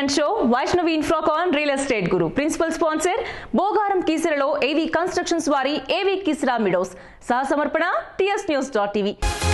And show Vaishnavi Infracon real estate guru principal sponsor Bogaram కీసరలో AV constructions వారి ఏవి కీసరా మిడోస్ సహ సమర్పణ టిఎస్ న్యూస్ డాట్ టీవీ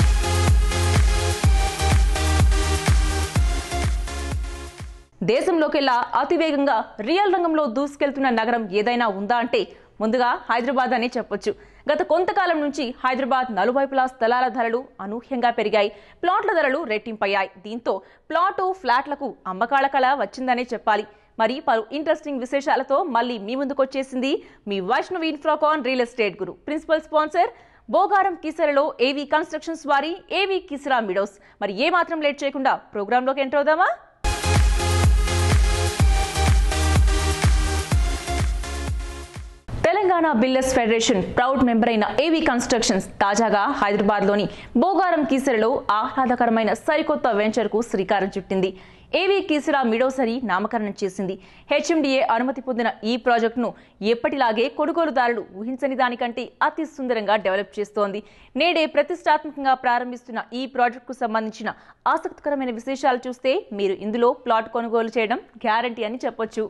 దేశంలోకెల్లా అతివేగంగా రియల్ రంగంలో దూసుకెళ్తున్న నగరం ఏదైనా ఉందా అంటే ముందుగా హైదరాబాద్ అనే చెప్పొచ్చు గత కొంతకాలం నుంచి హైదరాబాద్ నలువైపులా స్థలాల ధరలు అనూహ్యంగా పెరిగాయి ప్లాట్ల ధరలు రెట్టింపయ్యాయి దీంతో ప్లాటు ఫ్లాట్లకు అమ్మకాల కళ వచ్చిందనే చెప్పాలి మరి పలు ఇంట్రెస్టింగ్ విశేషాలతో మళ్ళీ మీ ముందుకొచ్చేసింది మీ Vaishnavi Infracon real estate guru principal sponsor Bogaram కీసరలో ఏవి కన్స్ట్రక్షన్స్ వారి ఏవి కిసరా మిడోస్ మరి ఏ మాత్రం లేట్ చేయకుండా ప్రోగ్రాంలోకి ఎంటర్ అవుదామా Telangana builders federation proud member అయిన ఏవి కన్స్ట్రక్షన్స్ తాజాగా హైదరాబాద్లోని బోగారం కీసరలో ఆహ్లాదకరమైన సరికొత్త వెంచర్కు శ్రీకారం చుట్టింది ఏవి కీసరా మిడోసరి నామకరణం చేసింది హెచ్ఎండిఏ అనుమతి పొందిన ఈ ప్రాజెక్టును ఎప్పటిలాగే కొనుగోలుదారులు ఊహించని దానికంటే అతి సుందరంగా డెవలప్ చేస్తోంది నేడే ప్రతిష్టాత్మకంగా ప్రారంభిస్తున్న ఈ ప్రాజెక్టుకు సంబంధించిన ఆసక్తికరమైన విశేషాలు చూస్తే మీరు ఇందులో ప్లాట్ కొనుగోలు చేయడం గ్యారంటీ అని చెప్పొచ్చు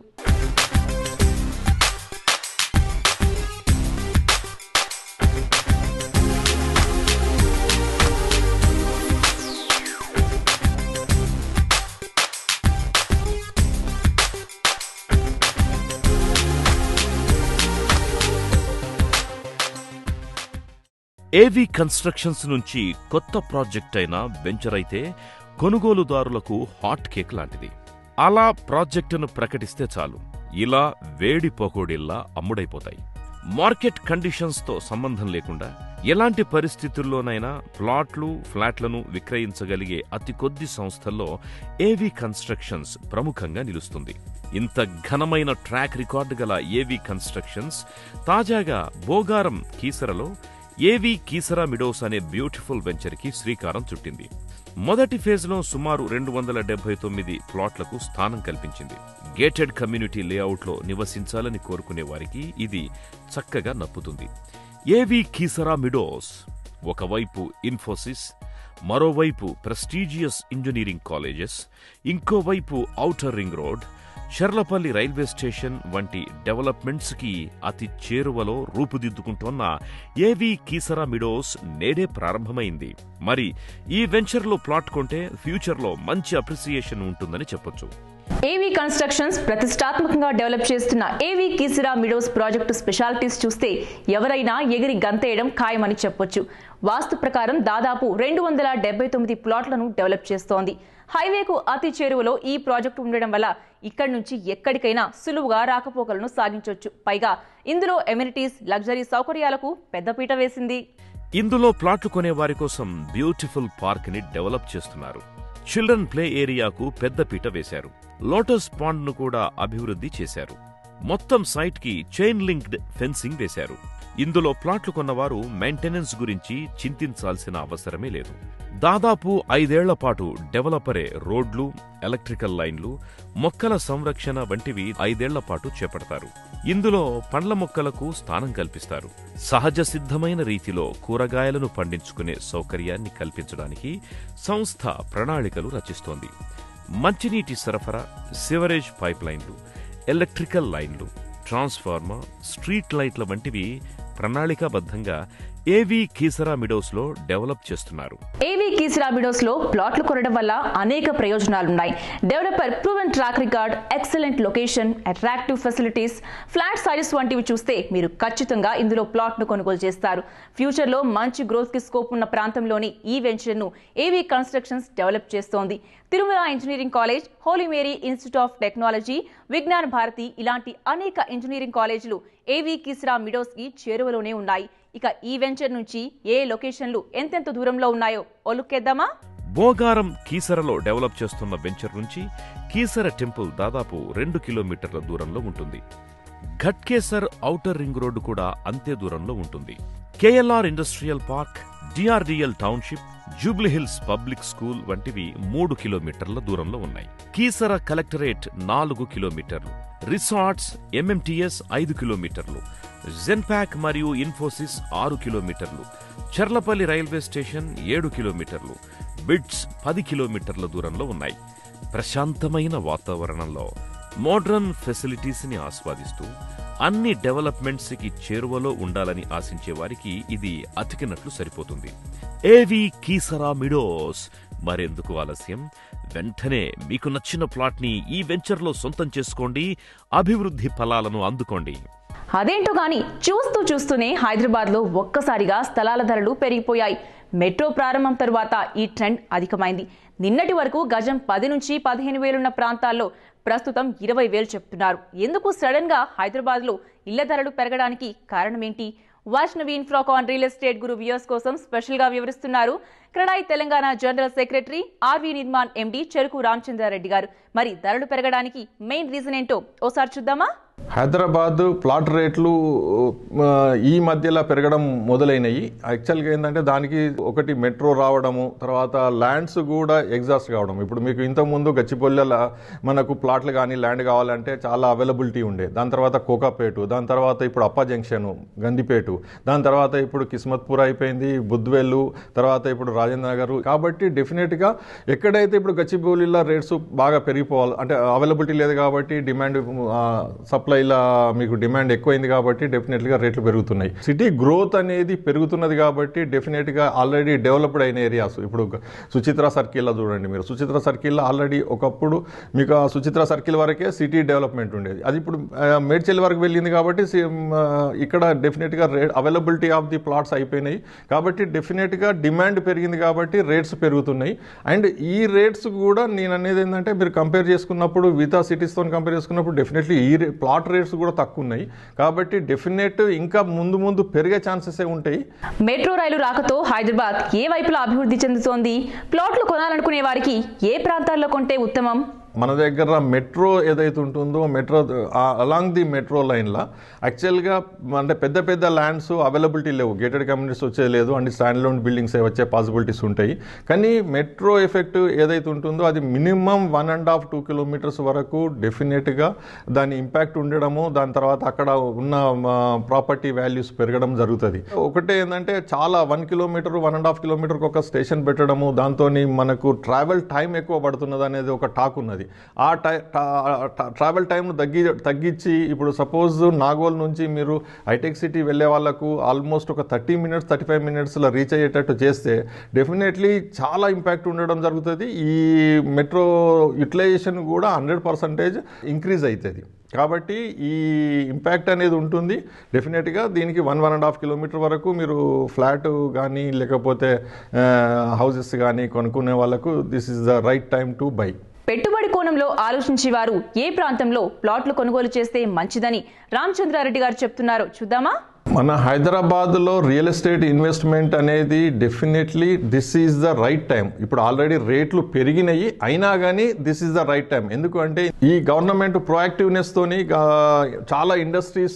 ఏవి కన్స్ట్రక్షన్స్ నుంచి కొత్త ప్రాజెక్ట్ అయిన వెంచర్ అయితే కొనుగోలుదారులకు హాట్ కేక్ లాంటిది అలా ప్రాజెక్టును ప్రకటిస్తే చాలు ఇలా వేడి పకోడీల్లా అమ్ముడైపోతాయి మార్కెట్ కండిషన్స్తో సంబంధం లేకుండా ఎలాంటి పరిస్థితుల్లోనైనా ప్లాట్లు ఫ్లాట్లను విక్రయించగలిగే అతి కొద్ది సంస్థల్లో ఏవి కన్స్ట్రక్షన్స్ ప్రముఖంగా నిలుస్తుంది ఇంత ఘనమైన ట్రాక్ రికార్డు గల ఏవి కన్స్ట్రక్షన్స్ తాజాగా బోగారం కీసరలో ఏవి కీసరా మిడోస్ అనే బ్యూటిఫుల్ వెంచర్కి శ్రీకారం చుట్టింది మొదటి ఫేజ్లో సుమారు రెండు వందల డెబ్బై తొమ్మిది ప్లాట్లకు స్థానం కల్పించింది గేటెడ్ కమ్యూనిటీ లేఅవుట్లో నివసించాలని కోరుకునే వారికి ఇది చక్కగా నప్పుతుంది ఏవి కీసరా మిడోస్ ఒకవైపు ఇన్ఫోసిస్ మరోవైపు ప్రెస్టీజియస్ ఇంజనీరింగ్ కాలేజెస్ ఇంకోవైపు outer ring road Cherlapally railway station వంటి డెవలప్మెంట్స్ కి అతి చేరువలో రూపుదిద్దుకుంటోన్న ఏవి కీసరా మిడోస్ నేడే ప్రారంభమైంది మరి ఈ వెంచర్లో ప్లాట్ కొంటే ఫ్యూచర్లో మంచి అప్రిసియేషన్ ఉంటుందని చెప్పొచ్చు ఏవి కన్స్ట్రక్షన్స్ ప్రతిష్టాత్మకంగా డెవలప్ చేస్తున్న ఏవి కీసిరా మిడోస్ ప్రాజెక్టు స్పెషాలిటీస్ చూస్తే ఎవరైనా ఎగిరి గంతేయడం ఖాయమని చెప్పొచ్చు వాస్తు ప్రకారం దాదాపు రెండు వందల డెబ్బై తొమ్మిది ప్లాట్లను డెవలప్ చేస్తోంది హైవేకు అతి చేరువలో ఈ ప్రాజెక్టు ఉండడం వల్ల ఇక్కడి నుంచి ఎక్కడికైనా సులువుగా రాకపోకలను సాగించొచ్చు పైగా ఇందులో ఎమ్యూనిటీస్ లగ్జరీ సౌకర్యాలకు పెద్దపీట వేసింది ఇందులో ప్లాట్లు కొనే వారి కోసం బ్యూటిఫుల్ పార్క్ ని డెవలప్ చేస్తున్నారు చిల్డ్రన్ ప్లే ఏరియాకు పెద్దపీట వేశారు లోటస్ పాండ్ ను కూడా అభివృద్ధి చేశారు మొత్తం సైట్ కి చైన్ లింక్డ్ ఫెన్సింగ్ వేశారు ఇందులో ప్లాట్లు కొన్నవారు మెయింటెనెన్స్ గురించి చింతించాల్సిన అవసరమే లేదు దాదాపు ఐదేళ్ల పాటు డెవలపరే రోడ్లు ఎలక్ట్రికల్ లైన్లు మొక్కల సంరక్షణ వంటివి ఐదేళ్ల పాటు చేపడతారు ఇందులో పండ్ల మొక్కలకు స్థానం కల్పిస్తారు సహజ సిద్ధమైన రీతిలో కూరగాయలను పండించుకునే సౌకర్యాన్ని కల్పించడానికి సంస్థ ప్రణాళికలు రచిస్తోంది మంచినీటి సరఫరా సివరేజ్ పైప్ లైన్లు ఎలక్ట్రికల్ లైన్లు ట్రాన్స్ఫార్మర్ స్ట్రీట్ లైట్ల వంటివి ప్రణాళికాబద్ధంగా ఏవి కీసరా మిడోస్ లో డెవలప్ చేస్తున్నారు ఏవి కీసిరాబిడోస్ లో ప్లాట్లు కొనడం వల్ల అనేక ప్రయోజనాలున్నాయి developer proven track record excellent location attractive facilities flat sizes వంటివి చూస్తే మీరు ఖచ్చితంగా ఇందులో ప్లాట్ ను కొనుగోలు చేస్తారు ఫ్యూచర్ లో మంచి గ్రోత్ కి స్కోప్ ఉన్న ప్రాంతంలోని ఈ వెంచర్ ను ఏవి కన్స్ట్రక్షన్స్ డెవలప్ చేస్తోంది Tirumala engineering college Holy Mary institute of technology Vignana Bharathi ఇలాంటి అనేక ఇంజనీరింగ్ కాలేజీలు ఏవి కిస్రా మిడోస్ కి చేరువలోనే ఉన్నాయి ఇక ఈ వెంచర్ నుంచి ఏ లొకేషన్లు ఎంతెంత దూరంలో ఉన్నాయో ఒలుక్కేద్దామా బోగారం కీసరలో డెవలప్ చేస్తున్న వెంచర్ నుంచి కీసర టెంపుల్ దాదాపు రెండు కిలోమీటర్ల దూరంలో ఉంటుంది ఘట్కేసర్ ఔటర్ రింగ్ రోడ్డు కూడా అంతే దూరంలో ఉంటుంది KLR industrial park DRDL township Jubilee Hills public school వంటివి మూడు కిలోమీటర్ల దూరంలో ఉన్నాయి కీసర కలెక్టరేట్ నాలుగు కిలోమీటర్లు రిసార్ట్స్ ఎంఎంటీఎస్ ఐదు కిలోమీటర్లు జెన్పాక్ మరియు ఇన్ఫోసిస్ ఆరు కిలోమీటర్లు చర్లపల్లి రైల్వే స్టేషన్ ఏడు కిలోమీటర్లు బిడ్స్ పది కిలోమీటర్ల దూరంలో ఉన్నాయి ప్రశాంతమైన వాతావరణంలో మోడ్రన్ ఫెసిలిటీస్ని ఆస్వాదిస్తూ అన్ని డెవలప్మెంట్స్కి చేరువలో ఉండాలని ఆశించే వారికి ఇది అతికినట్లు సరిపోతుంది ఏవి కీసరా మిడోస్ మరెందుకు ఆలస్యం వెంటనే మీకు నచ్చిన ప్లాట్ని ఈ వెంచర్లో సొంతం చేసుకోండి అభివృద్ధి ఫలాలను అందుకోండి అదేంటో గాని చూస్తూ చూస్తూనే హైదరాబాద్లో ఒక్కసారిగా స్థలాల ధరలు పెరిగిపోయాయి మెట్రో ప్రారంభం తరువాత ఈ ట్రెండ్ అధికమైంది నిన్నటి వరకు గజం పది నుంచి పదిహేను వేలున్న ప్రాంతాల్లో ప్రస్తుతం ఇరవై వేలు చెప్తున్నారు ఎందుకు సడన్ గా హైదరాబాద్లో ఇళ్ల ధరలు పెరగడానికి కారణమేంటి Vaishnavi Infracon real estate guru viewers కోసం స్పెషల్ గా వివరిస్తున్నారు CREDAI Telangana general secretary RV Nirman MD Cheruku Ramachandra Reddy గారు మరి ధరలు పెరగడానికి మెయిన్ రీజన్ ఏంటో ఓసారి చూద్దామా హైదరాబాద్ ప్లాట్ రేట్లు ఆ, ఈ మధ్యలో పెరగడం మొదలైనవి యాక్చువల్గా ఏంటంటే దానికి ఒకటి మెట్రో రావడము తర్వాత ల్యాండ్స్ కూడా ఎగ్జాస్ట్ కావడం ఇప్పుడు మీకు ఇంతకుముందు గచ్చిపల్లెల మనకు ప్లాట్లు కానీ ల్యాండ్ కావాలంటే చాలా అవైలబిలిటీ ఉండే దాని తర్వాత కోకాపేటు దాని తర్వాత ఇప్పుడు అప్ప జంక్షన్ గందిపేటు దాని తర్వాత ఇప్పుడు కిస్మత్పూర్ అయిపోయింది బుద్వేలు తర్వాత ఇప్పుడు రాజేంద్ర నగర్ కాబట్టి డెఫినెట్గా ఎక్కడైతే ఇప్పుడు గచ్చిబౌలిలో రేట్స్ బాగా పెరిగిపోవాలి అంటే అవైలబిలిటీ లేదు కాబట్టి డిమాండ్ సప్లైలో మీకు డిమాండ్ ఎక్కువైంది కాబట్టి డెఫినెట్గా రేట్లు పెరుగుతున్నాయి సిటీ గ్రోత్ అనేది పెరుగుతున్నది కాబట్టి డెఫినెట్గా ఆల్రెడీ డెవలప్డ్ అయిన ఏరియాస్ ఇప్పుడు సుచిత్ర సర్కిల్లో చూడండి మీరు సుచిత్ర సర్కిల్లో ఆల్రెడీ ఒకప్పుడు మీకు ఆ సుచిత్ర సర్కిల్ వరకే సిటీ డెవలప్మెంట్ ఉండేది అది ఇప్పుడు ఆ, మేడ్చల్ వరకు వెళ్ళింది కాబట్టి సి- ఆ, ఇక్కడ డెఫినెట్గా rate availability of the plots అయిపోయినాయి కాబట్టి డెఫినెట్గా డిమాండ్ పెరిగింది కాబట్టి రేట్స్ పెరుగుతున్నాయి అండ్ ఈ రేట్స్ కూడా నేను అనేది ఏంటంటే మీరు కంపేర్ చేసుకున్నప్పుడు వితా సిటీస్తో కంపేర్ చేసుకున్నప్పుడు డెఫినెట్లీ ఈ రే- ప్లాట్ రేట్స్ కూడా తక్కువ ఉన్నాయి కాబట్టి డెఫినెట్ ఇంకా ముందు ముందు పెరిగే ఛాన్సెస్ ఉంటాయి మెట్రో రైలు రాకతో హైదరాబాద్ ఏ వైపులా అభివృద్ధి చెందుతోంది ప్లాట్లు కొనాలనుకునే వారికి ఏ ప్రాంతాల్లో కొంటే ఉత్తమం మన దగ్గర మెట్రో ఏదైతే ఉంటుందో మెట్రో అలాంగ్ ది మెట్రో లైన్లో యాక్చువల్గా అంటే పెద్ద పెద్ద ల్యాండ్స్ అవైలబిలిటీ లేవు గేటెడ్ కమ్యూనిటీస్ వచ్చేది లేదు అండ్ స్టాండ్ లోన్ బిల్డింగ్స్ వచ్చే పాసిబిలిటీస్ ఉంటాయి కానీ మెట్రో ఎఫెక్ట్ ఏదైతే ఉంటుందో అది minimum one and half two kilometres వరకు డెఫినెట్గా దాని ఇంపాక్ట్ ఉండడము దాని తర్వాత అక్కడ ఉన్న ప్రాపర్టీ వాల్యూస్ పెరగడం జరుగుతుంది ఒకటే ఏంటంటే చాలా one kilometre one and half కిలోమీటర్కి ఒక స్టేషన్ పెట్టడము దాంతో మనకు ట్రావెల్ టైం ఎక్కువ పడుతున్నది అనేది ఒక టాక్ ఉన్నది ఆ టై ట్రావెల్ టైంను తగ్గి తగ్గించి ఇప్పుడు సపోజ్ నాగోల్ నుంచి మీరు హైటెక్ సిటీ వెళ్ళే వాళ్ళకు ఆల్మోస్ట్ ఒక థర్టీ మినిట్స్ థర్టీ ఫైవ్ మినిట్స్లో రీచ్ అయ్యేటట్టు చేస్తే డెఫినెట్లీ చాలా ఇంపాక్ట్ ఉండడం జరుగుతుంది ఈ మెట్రో యూటిలైజేషన్ కూడా హండ్రెడ్ పర్సంటేజ్ ఇంక్రీజ్ అవుతుంది కాబట్టి ఈ ఇంపాక్ట్ అనేది ఉంటుంది డెఫినెట్గా దీనికి one one and half kilometre వరకు మీరు ఫ్లాట్ కానీ లేకపోతే హౌసెస్ కానీ కొనుక్కునే వాళ్ళకు this is the right time to buy పెట్టుబడి కోణంలో ఆలోచించే వారు ఏ ప్రాంతంలో ప్లాట్లు కొనుగోలు చేస్తే మంచిదని రామచంద్రారెడ్డి గారు చెప్తున్నారో చూద్దామా మన హైదరాబాద్లో రియల్ ఎస్టేట్ ఇన్వెస్ట్మెంట్ అనేది definitely this is the right time ఇప్పుడు ఆల్రెడీ రేట్లు పెరిగినాయి అయినా కానీ this is the right time ఎందుకంటే ఈ గవర్నమెంట్ ప్రొయాక్టివ్నెస్ తోని ఆ, చాలా ఇండస్ట్రీస్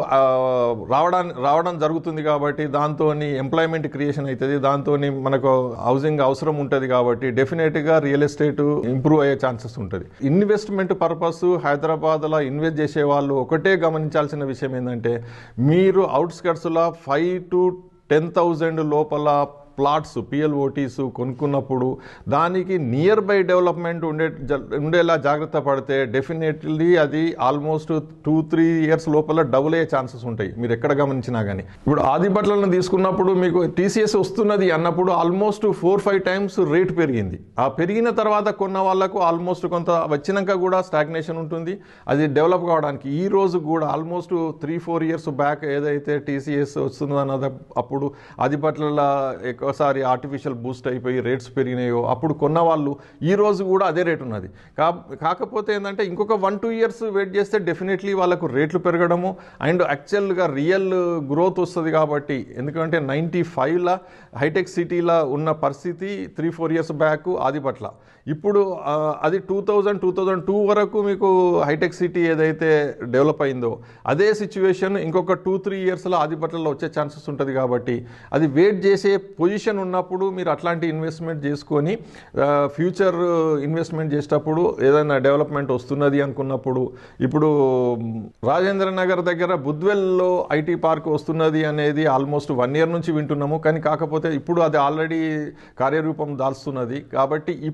రావడానికి రావడం జరుగుతుంది కాబట్టి దాంతో ఎంప్లాయ్మెంట్ క్రియేషన్ అవుతుంది దాంతో మనకు హౌసింగ్ అవసరం ఉంటుంది కాబట్టి డెఫినెట్గా రియల్ ఎస్టేట్ ఇంప్రూవ్ అయ్యే ఛాన్సెస్ ఉంటుంది ఇన్వెస్ట్మెంట్ పర్పస్ హైదరాబాద్లో ఇన్వెస్ట్ చేసే వాళ్ళు ఒకటే గమనించాల్సిన విషయం ఏంటంటే మీరు అవుట్స్కట్స్లో ఫైవ్ టు టెన్ థౌజండ్ లోపల ప్లాట్స్ పిఎల్ఓటీస్ కొనుక్కున్నప్పుడు దానికి నియర్ బై డెవలప్మెంట్ ఉండే జ- ఉండేలా జాగ్రత్త పడితే డెఫినెట్లీ అది ఆల్మోస్ట్ టూ త్రీ ఇయర్స్ లోపల డబుల్ అయ్యే ఛాన్సెస్ ఉంటాయి మీరు ఎక్కడ గమనించినా కానీ ఇప్పుడు ఆది బట్టలను తీసుకున్నప్పుడు మీకు టీసీఎస్ వస్తున్నది అన్నప్పుడు almost four five times rate పెరిగింది ఆ పెరిగిన తర్వాత కొన్న వాళ్ళకు ఆల్మోస్ట్ కొంత వచ్చినాక కూడా స్టాగ్నేషన్ ఉంటుంది అది డెవలప్ కావడానికి ఈ రోజు కూడా almost three four years back ఏదైతే టీసీఎస్ వస్తుందో అన్నది అప్పుడు ఆదిపట్ల ఎక్కువసారి ఆర్టిఫిషియల్ బూస్ట్ అయిపోయి రేట్స్ పెరిగినాయో అప్పుడు కొన్న వాళ్ళు ఈ రోజు కూడా అదే రేట్ ఉన్నది కా కాకపోతే ఏంటంటే ఇంకొక వన్ టూ ఇయర్స్ వెయిట్ చేస్తే డెఫినెట్లీ వాళ్ళకు రేట్లు పెరగడము అండ్ యాక్చువల్గా రియల్ గ్రోత్ వస్తుంది కాబట్టి ఎందుకంటే నైంటీ ఫైవ్లో హైటెక్ సిటీలో ఉన్న పరిస్థితి three four years back Adibatla ఇప్పుడు ఆ, అది two thousand two thousand two వరకు మీకు హైటెక్ సిటీ ఏదైతే డెవలప్ అయిందో అదే సిచ్యువేషన్ ఇంకొక టూ త్రీ ఇయర్స్లో ఆదిపట్లలో వచ్చే ఛాన్సెస్ ఉంటుంది కాబట్టి అది వెయిట్ చేసే పొజిషన్ ఉన్నప్పుడు మీరు అట్లాంటి ఇన్వెస్ట్మెంట్ చేసుకొని ఫ్యూచర్ ఇన్వెస్ట్మెంట్ చేసేటప్పుడు ఏదైనా డెవలప్మెంట్ వస్తున్నది అనుకున్నప్పుడు ఇప్పుడు రాజేంద్ర నగర్ దగ్గర బుద్వెల్లో ఐటీ పార్క్ వస్తున్నది అనేది ఆల్మోస్ట్ వన్ ఇయర్ నుంచి వింటున్నాము కానీ కాకపోతే ఇప్పుడు అది ఆల్రెడీ కార్యరూపం దాల్స్తున్నది కాబట్టి ఇప్పుడు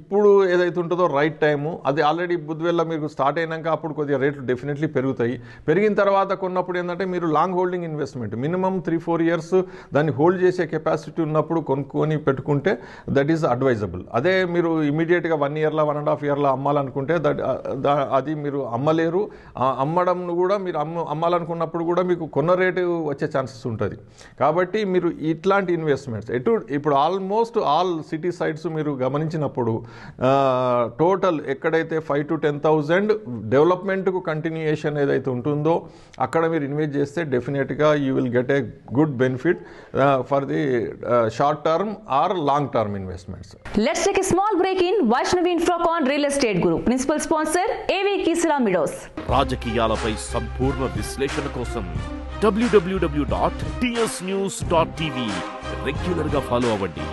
ఏదైతే ఉంటుందో రైట్ టైము అది ఆల్రెడీ బుద్ధివెల్ల మీకు స్టార్ట్ అయినాక అప్పుడు కొద్దిగా రేట్లు డెఫినెట్లీ పెరుగుతాయి పెరిగిన తర్వాత కొన్నప్పుడు ఏంటంటే మీరు long holding investment minimum three four years దాన్ని హోల్డ్ చేసే కెపాసిటీ ఉన్నప్పుడు కొనుక్కొని పెట్టుకుంటే దట్ ఈస్ అడ్వైజబుల్ అదే మీరు ఇమీడియట్గా వన్ ఇయర్లో వన్ అండ్ హాఫ్ ఇయర్లో అమ్మాలనుకుంటే దట్ దా- అది మీరు అమ్మలేరు ఆ అమ్మడం కూడా మీరు అమ్మ అమ్మాలనుకున్నప్పుడు కూడా మీకు కొన్న రేటు వచ్చే ఛాన్సెస్ ఉంటుంది కాబట్టి మీరు ఇట్లాంటి ఇన్వెస్ట్మెంట్స్ ఎటు ఇప్పుడు ఆల్మోస్ట్ ఆల్ సిటీ సైట్స్ మీరు గమనించినప్పుడు టోటల్ ఎక్కడైతే ఫైవ్ టు టెన్ థౌజండ్ డెవలప్మెంట్కు కంటిన్యూయేషన్ ఏదైతే ఉంటుందో అక్కడ మీరు ఇన్వెస్ట్ చేస్తే డెఫినెట్గా you will get a good benefit for the short term or long term investments Let's take a small break in Vaishnavi Infrocon Real Estate Group. Principal sponsor AV Kisra Midos. రాజకీయాలపై సంపూర్ణ విశ్లేషణ కోసం W W W dot TS news dot TV regular గా follow అవ్వండి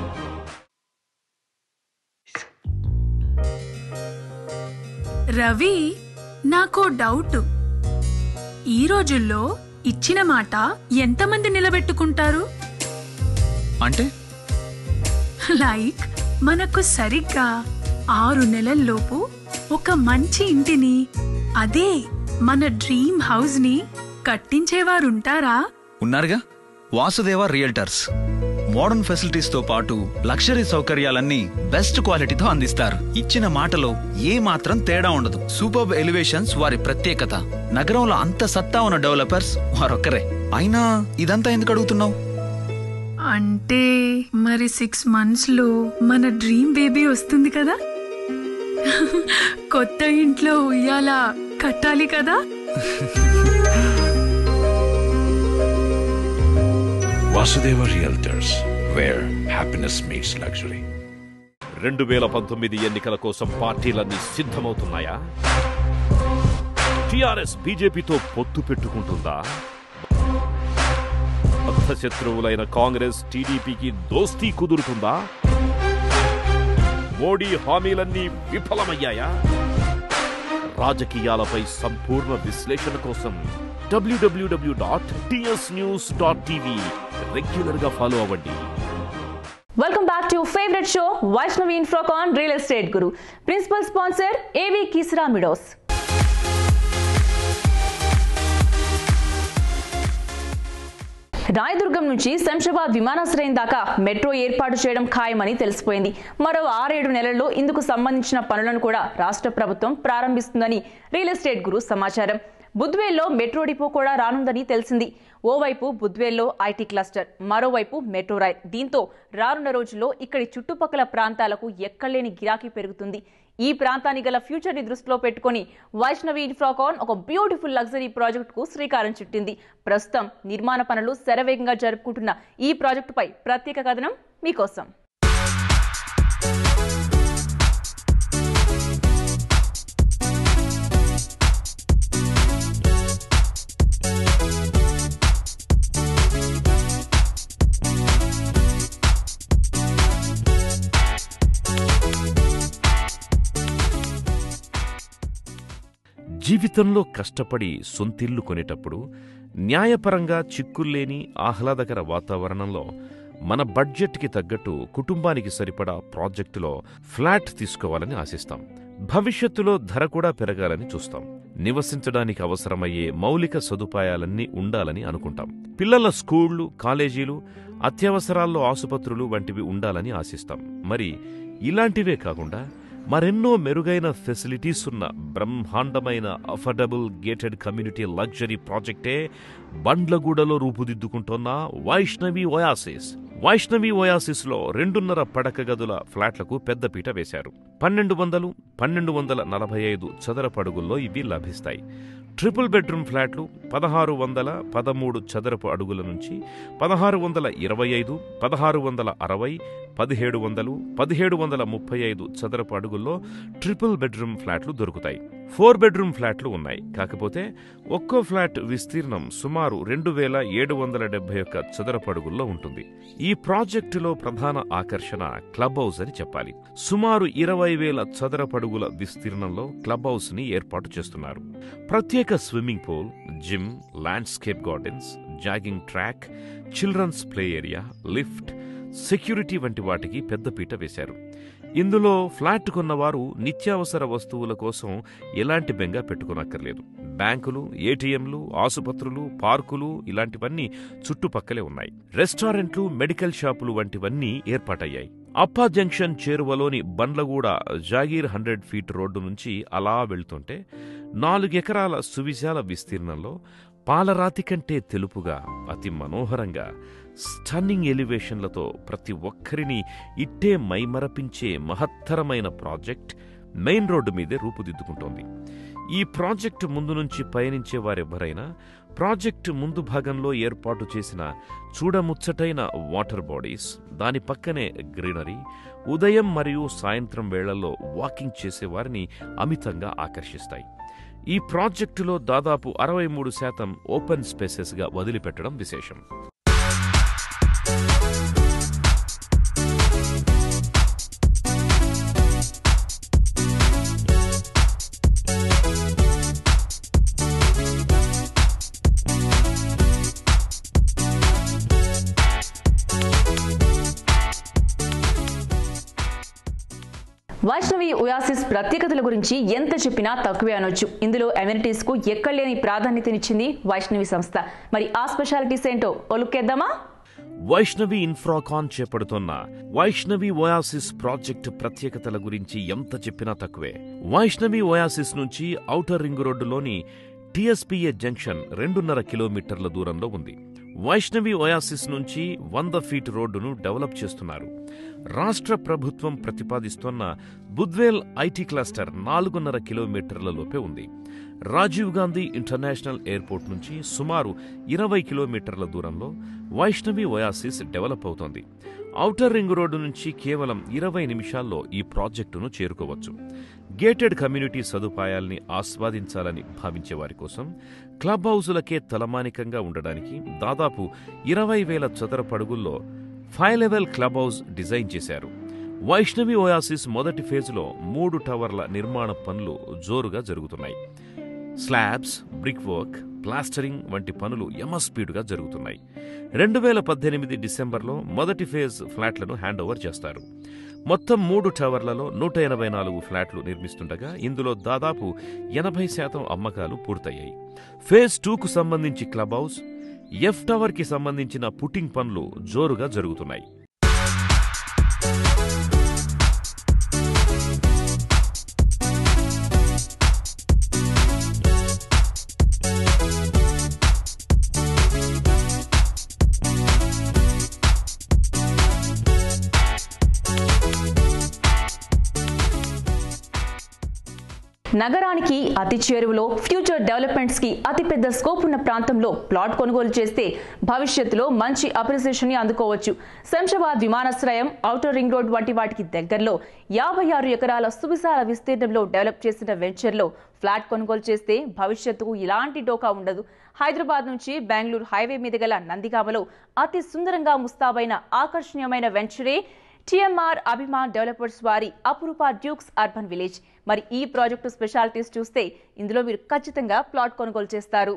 రవి నాకో doubt ఈ రోజుల్లో ఇచ్చిన మాట ఎంతమంది నిలబెట్టుకుంటారు అంటే లైక్ మనకు సరిగ్గా ఆరు నెలల్లోపు ఒక మంచి ఇంటిని అదే మన డ్రీమ్ హౌస్ ని కట్టించేవారుంటారా ఉన్నారుగా వాసుదేవ రియల్టర్స్ మోడర్న్ ఫెసిలిటీస్ తో పాటు లక్షరీ సౌకర్యాలన్నీ బెస్ట్ క్వాలిటీతో అందిస్తారు ఇచ్చిన మాటలో ఏ మాత్రం తేడా ఉండదు సూపర్ ఎలివేషన్స్ వారి ప్రత్యేకత నగరంలో అంత సత్తా ఉన్న డెవలపర్స్ వారొక్కరే అయినా ఇదంతా ఎందుకు అడుగుతున్నావు అంటే మరి సిక్స్ మంత్స్ లో మన డ్రీమ్ బేబీ వస్తుంది కదా కొత్త ఇంట్లో ఉయ్యాల కట్టాలి కదా Vasudeva Realtors, where happiness meets luxury. రెండు వేల పంతొమ్మిది ఎన్నికల కోసం పార్టీలన్నీ సిద్ధమవుతున్నాయా టిఆర్ఎస్ బీజేపీతో పొత్తు పెట్టుకుంటుందా శత్రువులైన కాంగ్రెస్ టీడీపీకి దోస్తీ కుదురుతుందా మోడీ హామీలన్నీ విఫలమయ్యాయా రాజకీయాలపై సంపూర్ణ విశ్లేషణ కోసం W W W dot TS news dot TV regular గా ఫాలో అవ్వండి Welcome back to your favorite show, Vaishnavi Infrocon Real Estate Guru. Principal sponsor AV Kisra Midos. Rayadurgam నుంచి శంషాబాద్ విమానాశ్రయం దాకా మెట్రో ఏర్పాటు చేయడం ఖాయమని తెలిసిపోయింది మరో ఆరేడు నెలల్లో ఇందుకు సంబంధించిన పనులను కూడా రాష్ట్ర ప్రభుత్వం ప్రారంభిస్తుందని రియల్ ఎస్టేట్ గురు సమాచారం బుద్వేల్లో మెట్రో డిపో కూడా రానుందని తెలిసింది ఓవైపు బుద్వేల్లో ఐటీ క్లస్టర్ మరోవైపు మెట్రో రైల్ దీంతో రానున్న రోజుల్లో ఇక్కడి చుట్టుపక్కల ప్రాంతాలకు ఎక్కడలేని గిరాకీ పెరుగుతుంది ఈ ప్రాంతాన్ని గల ఫ్యూచర్ ని దృష్టిలో పెట్టుకొని వైష్ణవి ఇన్ఫ్రాకాన్ ఒక బ్యూటిఫుల్ లగ్జరీ ప్రాజెక్ట్ కు శ్రీకారం చుట్టింది ప్రస్తుతం నిర్మాణ పనులు శరవేగంగా జరుపుకుంటున్న ఈ ప్రాజెక్టుపై ప్రత్యేక కథనం మీకోసం జీవితంలో కష్టపడి సొంతిల్లు కొనేటప్పుడు న్యాయపరంగా చిక్కుల్లేని ఆహ్లాదకర వాతావరణంలో మన బడ్జెట్కి తగ్గట్టు కుటుంబానికి సరిపడా ప్రాజెక్టులో ఫ్లాట్ తీసుకోవాలని ఆశిస్తాం భవిష్యత్తులో ధర కూడా పెరగాలని చూస్తాం నివసించడానికి అవసరమయ్యే మౌలిక సదుపాయాలన్నీ ఉండాలని అనుకుంటాం పిల్లల స్కూళ్లు కాలేజీలు అత్యవసరాల్లో ఆసుపత్రులు వంటివి ఉండాలని ఆశిస్తాం మరి ఇలాంటివే కాకుండా మరెన్నో మెరుగైన ఫెసిలిటీస్ ఉన్న బ్రహ్మాండమైన అఫోర్డబుల్ గేటెడ్ కమ్యూనిటీ లగ్జరీ ప్రాజెక్టే బండ్లగూడలో రూపుదిద్దుకుంటోన్న వైష్ణవి ఒయాసిస్ వైష్ణవి ఒయాసిస్లో రెండున్నర పడక గదుల ఫ్లాట్లకు పెద్దపీట వేశారు పన్నెండు వందలు పన్నెండు వందల నలభై ఐదు చదరపు ఇవి లభిస్తాయి ట్రిపుల్ బెడ్రూమ్ ఫ్లాట్లు పదహారు వందల పదమూడు చదరపు అడుగుల నుంచి పదహారు వందల ఇరవై ఐదు పదహారు వందల అరవై పదిహేడు వందలు పదిహేడు వందల ముప్పై ఐదు చదరపు అడుగుల్లో ట్రిపుల్ బెడ్రూమ్ ఫ్లాట్లు దొరుకుతాయి ఫోర్ బెడ్రూమ్ ఫ్లాట్లు ఉన్నాయి కాకపోతే ఒక్కో ఫ్లాట్ విస్తీర్ణం సుమారు రెండు వేల ఏడు వందల డెబ్బై ఒక్క చదరపు అడుగుల్లో ఉంటుంది ఈ ప్రాజెక్టులో ప్రధాన ఆకర్షణ క్లబ్ హౌస్ అని చెప్పాలి సుమారు ఇరవై వేల చదరపడుగుల విస్తీర్ణంలో క్లబ్ హౌస్ ని ఏర్పాటు చేస్తున్నారు ప్రత్యేక swimming pool gym landscape gardens jogging track children's play area lift security వంటి వాటికి పెద్దపీట వేశారు ఇందులో ఫ్లాట్ కొన్నవారు నిత్యావసర వస్తువుల కోసం ఎలాంటి బెంగ పెట్టుకోనక్కర్లేదు బ్యాంకులు ఏటీఎంలు ఆసుపత్రులు పార్కులు ఇలాంటివన్నీ చుట్టుపక్కలే ఉన్నాయి రెస్టారెంట్లు మెడికల్ షాపులు వంటివన్నీ ఏర్పాటయ్యాయి అప్పా జంక్షన్ చేరువలోని Bandlaguda Jagir hundred feet road నుంచి అలా వెళ్తుంటే నాలుగెకరాల సువిశాల విస్తీర్ణంలో పాలరాతి కంటే తెలుపుగా అతి మనోహరంగా స్టన్నింగ్ ఎలివేషన్లతో ప్రతి ఒక్కరిని ఇట్టే మైమరపించే మహత్తరమైన ప్రాజెక్ట్ మెయిన్ రోడ్డు మీదే రూపుదిద్దుకుంటోంది ఈ ప్రాజెక్టు ముందు నుంచి పయనించే వారెవ్వరైనా ప్రాజెక్టు ముందు భాగంలో ఏర్పాటు చేసిన చూడముచ్చటైన వాటర్ బాడీస్ దాని పక్కనే గ్రీనరీ ఉదయం మరియు సాయంత్రం వేళల్లో వాకింగ్ చేసేవారిని అమితంగా ఆకర్షిస్తాయి ఈ ప్రాజెక్టులో దాదాపు అరవై మూడు శాతం ఓపెన్ స్పేసెస్గా వదిలిపెట్టడం విశేషం వైష్ణవి ఒయాసిస్ ప్రత్యేకతల గురించి ఎంత చెప్పినా తక్కువే అనొచ్చు ఇందులో అమ్యూనిటీస్ కు ఎక్కడలేని ప్రాధాన్యతనిచ్చింది వైష్ణవి సంస్థ మరి ఆ స్పెషాలిటీస్ ఏంటో ఒలుక్కేద్దామా వైష్ణవి ఇన్ఫ్రాకాన్ చేపడుతున్న వైష్ణవి ఓయాసిస్ ప్రాజెక్టు ప్రత్యేకతల గురించి ఎంత చెప్పినా తక్కువే వైష్ణవి ఓయాసిస్ నుంచి ఔటర్ రింగ్ రోడ్డులోని టీఎస్పీఏ జంక్షన్ రెండున్నర కిలోమీటర్ల దూరంలో ఉంది వైష్ణవి ఓయాసిస్ నుంచి వంద ఫీట్ రోడ్డును డెవలప్ చేస్తున్నారు రాష్ట్ర ప్రభుత్వం ప్రతిపాదిస్తోన్న బుద్వేల్ ఐటీ క్లస్టర్ నాలుగున్నర కిలోమీటర్ల లోపే ఉంది రాజీవ్ గాంధీ ఇంటర్నేషనల్ ఎయిర్పోర్ట్ నుంచి సుమారు ఇరవై కిలోమీటర్ల దూరంలో వైష్ణవి ఒయాసిస్ డెవలప్ అవుతోంది ఔటర్ రింగ్ రోడ్డు నుంచి కేవలం ఇరవై నిమిషాల్లో ఈ ప్రాజెక్టును చేరుకోవచ్చు గేటెడ్ కమ్యూనిటీ సదుపాయాల్ని ఆస్వాదించాలని భావించే వారి కోసం క్లబ్ హౌజులకే తలమానికంగా ఉండడానికి దాదాపు ఇరవై వేల చదరపడుగుల్లో five level club house design చేశారు వైష్ణవి ఓయాసిస్ మొదటి ఫేజ్లో మూడు టవర్ల నిర్మాణ పనులు జోరుగా జరుగుతున్నాయి స్లాబ్స్ బ్రిక్ వర్క్ ప్లాస్టరింగ్ వంటి పనులు యమ స్పీడుగా జరుగుతున్నాయి రెండు వేల పద్దెనిమిది డిసెంబర్లో మొదటి ఫేజ్ ఫ్లాట్లను హ్యాండ్ ఓవర్ చేస్తారు మొత్తం మూడు టవర్లలో నూట ఎనభై నాలుగు ఫ్లాట్లు నిర్మిస్తుండగా ఇందులో దాదాపు ఎనభై శాతం అమ్మకాలు పూర్తయ్యాయి ఫేజ్ టూకు సంబంధించి క్లబ్ హౌస్ ఎఫ్ టవర్కి సంబంధించిన పుట్టింగ్ పనులు జోరుగా జరుగుతున్నాయి నగరానికి అతి చేరువలో ఫ్యూచర్ డెవలప్మెంట్స్ కి అతిపెద్ద స్కోప్ ఉన్న ప్రాంతంలో ప్లాట్ కొనుగోలు చేస్తే భవిష్యత్తులో మంచి అప్రిసియేషన్ ని అందుకోవచ్చు శంషాబాద్ విమానాశ్రయం ఔటర్ రింగ్ రోడ్ వంటి వాటికి దగ్గరలో యాభై ఆరు ఎకరాల సువిశాల విస్తీర్ణంలో డెవలప్ చేసిన వెంచర్లో ఫ్లాట్ కొనుగోలు చేస్తే భవిష్యత్తుకు ఇలాంటి డోకా ఉండదు హైదరాబాద్ నుంచి బెంగళూరు హైవే మీద గల నందిగామలో అతి సుందరంగా ముస్తాబైన ఆకర్షణీయమైన వెంచరే టిఎంఆర్ అభిమాన్ డెవలపర్స్ వారి అపురూప డ్యూక్స్ అర్బన్ విలేజ్ మరి ఈ ప్రాజెక్టు స్పెషాలిటీస్ చూస్తే ఇందులో మీరు ఖచ్చితంగా ప్లాట్ కొనుగోలు చేస్తారు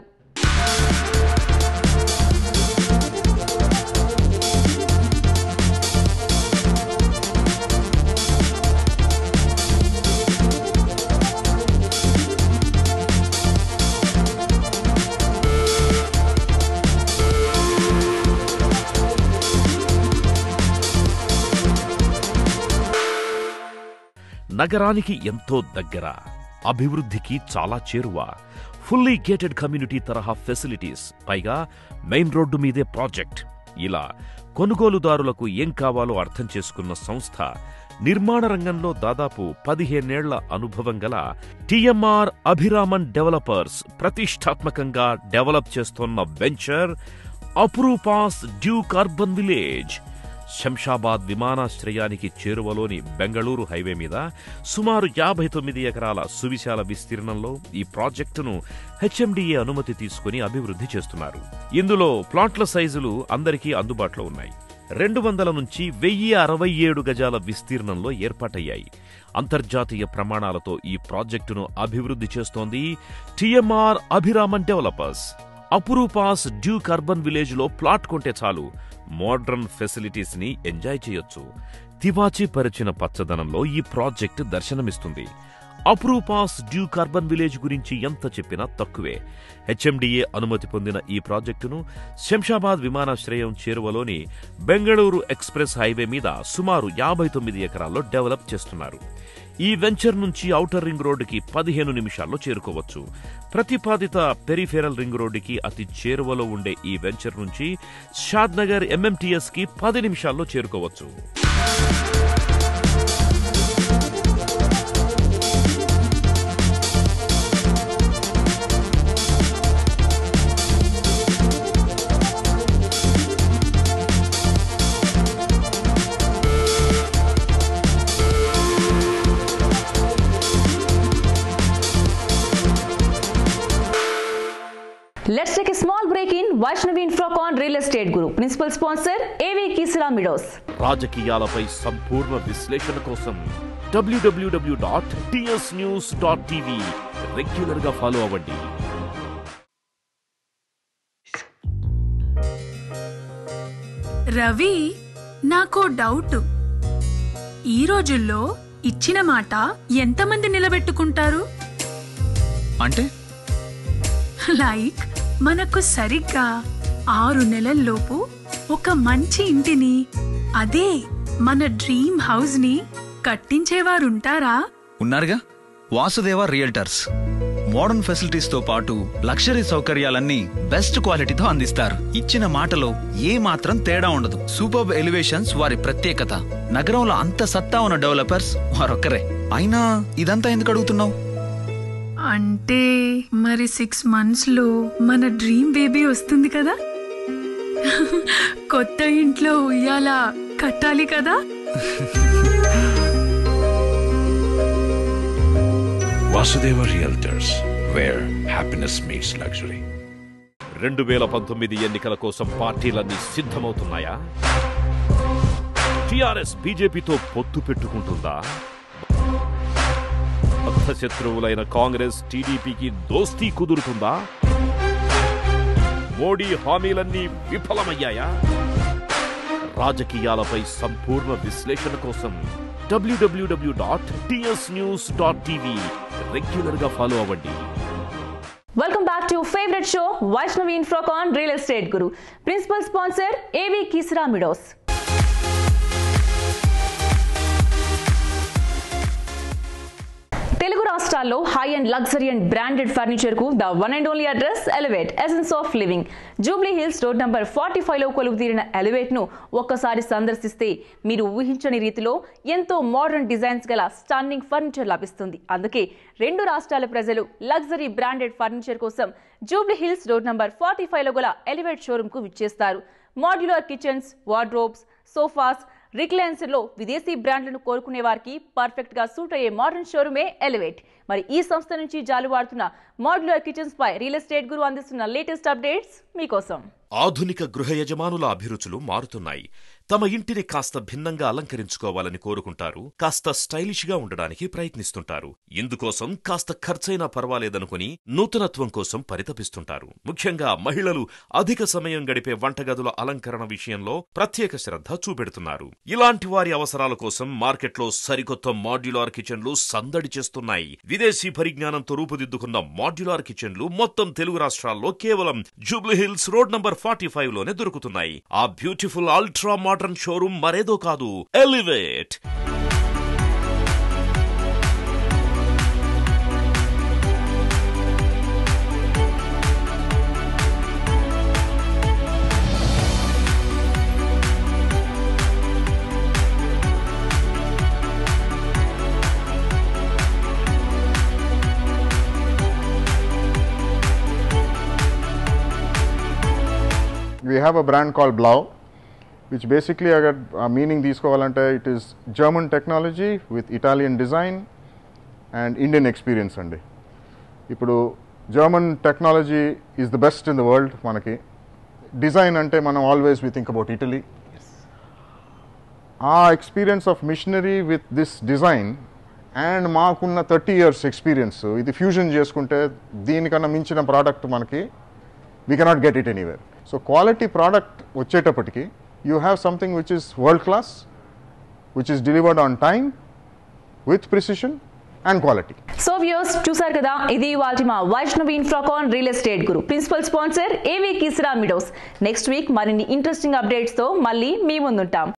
నగరానికి ఎంతో దగ్గర అభివృద్ధికి చాలా చేరువ ఫుల్లీ గేటెడ్ కమ్యూనిటీ తరహా ఫెసిలిటీస్ పైగా మెయిన్ రోడ్డు మీదే ప్రాజెక్ట్ ఇలా కొనుగోలుదారులకు ఏం కావాలో అర్థం చేసుకున్న సంస్థ నిర్మాణ రంగంలో దాదాపు పదిహేనేళ్ల అనుభవం గల టిఎంఆర్ అభిరామన్ డెవలపర్స్ ప్రతిష్టాత్మకంగా డెవలప్ చేస్తోన్న venture Apurupas Duke Urban Village Shamshabad విమానాశ్రయానికి చేరువలోని బెంగళూరు హైవే మీద సుమారు యాభై తొమ్మిది ఎకరాల సువిశాల విస్తీర్ణంలో ఈ ప్రాజెక్టును హెచ్ఎండిఏ అనుమతి తీసుకుని అభివృద్ధి చేస్తున్నారు ఇందులో ప్లాట్ల సైజులు అందరికీ అందుబాటులో ఉన్నాయి రెండు వందల నుంచి వెయ్యి అరవై ఏడు గజాల విస్తీర్ణంలో ఏర్పాటయ్యాయి అంతర్జాతీయ ప్రమాణాలతో ఈ ప్రాజెక్టును అభివృద్ధి చేస్తోంది TMR Abhiraman developers Apurupas Duke Urban Village లో ప్లాట్ కొంటే చాలు మోడ్రన్ ఫెసిలిటీస్ ని ఎంజాయ్ చేయొచ్చు తివాచీ పరిచిన పచ్చదనంలో ఈ ప్రాజెక్ట్ దర్శనమిస్తుంది అప్రూపాస్ డ్యూ కార్బన్ విలేజ్ గురించి ఎంత చెప్పినా తక్కువే హెచ్ఎండిఏ అనుమతి పొందిన ఈ ప్రాజెక్టును శంషాబాద్ విమానాశ్రయం చేరువలోని బెంగళూరు ఎక్స్ప్రెస్ హైవే మీద సుమారు యాభై తొమ్మిది ఎకరాల్లో డెవలప్ చేస్తున్నారు ఈ వెంచర్ నుంచి ఔటర్ రింగ్ రోడ్డుకి పదిహేను నిమిషాల్లో చేరుకోవచ్చు ప్రతిపాదిత పెరిఫెరల్ రింగ్ రోడ్డుకి అతి చేరువలో ఉండే ఈ వెంచర్ నుంచి షాద్నగర్ ఎంఎంటీఎస్ కి పది నిమిషాల్లో చేరుకోవచ్చు Let's take a small break in Vaishnavi Infrocon Real Estate Group. Principal sponsor AV Kisra Meadows. రాజకీయాలపై సంపూర్ణ విశ్లేషణ కోసం W W W dot TS news dot TV regular గా ఫాలో అవ్వండి రవి నాకో డౌట్ ఈ రోజుల్లో ఇచ్చిన మాట ఎంతమంది నిలబెట్టుకుంటారు అంటే లైక్ మనకు సరిగ్గా ఆరు నెలల్లోపు ఒక మంచి ఇంటిని అదే మన డ్రీమ్ హౌస్ ని కట్టించేవారుంటారా ఉన్నారుగా వాసుదేవ రియల్టర్స్ మోడర్న్ ఫెసిలిటీస్ తో పాటు లక్షరీ సౌకర్యాలన్నీ బెస్ట్ క్వాలిటీతో అందిస్తారు ఇచ్చిన మాటలో ఏ మాత్రం తేడా ఉండదు సూపర్ ఎలివేషన్స్ వారి ప్రత్యేకత నగరంలో అంత సత్తా ఉన్న డెవలపర్స్ వారొక్కరే అయినా ఇదంతా ఎందుకు అడుగుతున్నావు అంటే మరి సిక్స్ మంత్స్ లో మన డ్రీమ్ బేబీ వస్తుంది కదా కొత్త ఇంట్లో ఉయ్యాల కట్టాలి కదా Vasudeva Realtors, where happiness meets luxury. రెండు వేల పంతొమ్మిది ఎన్నికల కోసం పార్టీలన్నీ సిద్ధమవుతున్నాయా టిఆర్ఎస్ బీజేపీతో పొత్తు పెట్టుకుంటుందా బద్ధ శత్రువులైన కాంగ్రెస్ టీడీపీకి దోస్తీ కుదురుతుందా మోడీ హామీలన్నీ విఫలమయ్యాయా రాజకీయాలపై సంపూర్ణ విశ్లేషణ కోసం W W W dot TS news dot TV regular గా ఫాలో అవ్వండి Welcome back to your favorite show, Vaishnavi Infrocon Real Estate Guru. Principal sponsor AV Kisra Meadows. Telugu రాష్ట్రాల్లో high and luxury and branded furniture కు the one and only address Elevate essence of living Jubilee Hills road number forty five లో కొలువు తీరిన elevate ను ఒక్కసారి సందర్శిస్తే మీరు ఊహించని రీతిలో ఎంతో మోడర్న్ డిజైన్స్ గల స్టన్నింగ్ ఫర్నిచర్ లభిస్తుంది అందుకే రెండు రాష్ట్రాల ప్రజలు లగ్జరీ బ్రాండెడ్ ఫర్నిచర్ కోసం Jubilee Hills road number forty five లో గల ఎలివేట్ షోరూమ్ కు విచ్చేస్తారు modular kitchens wardrobes sofas recliners లో విదేశీ బ్రాండ్లను కోరుకునే వారికి పర్ఫెక్ట్ గా సూట్ అయ్యే మోడర్న్ షోరూమే ఎలివేట్ మరి ఈ సంస్థ నుంచి జాలువాడుతున్న మాడ్యులర్ కిచెన్స్ పై రియల్ ఎస్టేట్ గురు అందిస్తున్న లేటెస్ట్ అప్డేట్స్ మీకోసం ఆధునిక గృహ యజమానుల అభిరుచులు మారుతున్నాయి తమ ఇంటిని కాస్త భిన్నంగా అలంకరించుకోవాలని కోరుకుంటారు కాస్త స్టైలిష్ గా ఉండడానికి ప్రయత్నిస్తుంటారు ఇందుకోసం కాస్త ఖర్చైనా పర్వాలేదనుకుని నూతనత్వం కోసం పరితపిస్తుంటారు ముఖ్యంగా మహిళలు అధిక సమయం గడిపే వంటగదుల అలంకరణ విషయంలో ప్రత్యేక శ్రద్ధ చూపెడుతున్నారు ఇలాంటి వారి అవసరాల కోసం మార్కెట్లో సరికొత్త మాడ్యులార్ కిచెన్లు సందడి చేస్తున్నాయి విదేశీ పరిజ్ఞానంతో రూపుదిద్దుకున్న మాడ్యులార్ కిచెన్లు మొత్తం తెలుగు రాష్ట్రాల్లో కేవలం Jubilee Hills road number forty five లోనే దొరుకుతున్నాయి ఆ బ్యూటిఫుల్ అల్ట్రా మోడర్న్ షోరూమ్ మరేదో కాదు Elevate we have a brand called Blau, which basically అగర్ మీనింగ్ తీసుకోవాలంటే it is German technology with Italian design and Indian experience అండి ఇప్పుడు German technology is the best in the world మనకి design అంటే మనం always we think about Italy uh experience of machinery with this design and మాకున్న thirty years experience ఇది fusion చేసుకుంటే దీనికన్నా మించిన ప్రోడక్ట్ మనకి we cannot get it anywhere so quality product వచ్చేటప్పటికి you have something which is world class which is delivered on time with precision and quality. So views చూసారు కదా ఇది ఇవాళ మా Vaishnavi Infracon real estate guru principal sponsor AV Keesara meadows next week మరిన్ని interesting updates తో మళ్ళీ మీ ముందుంటాం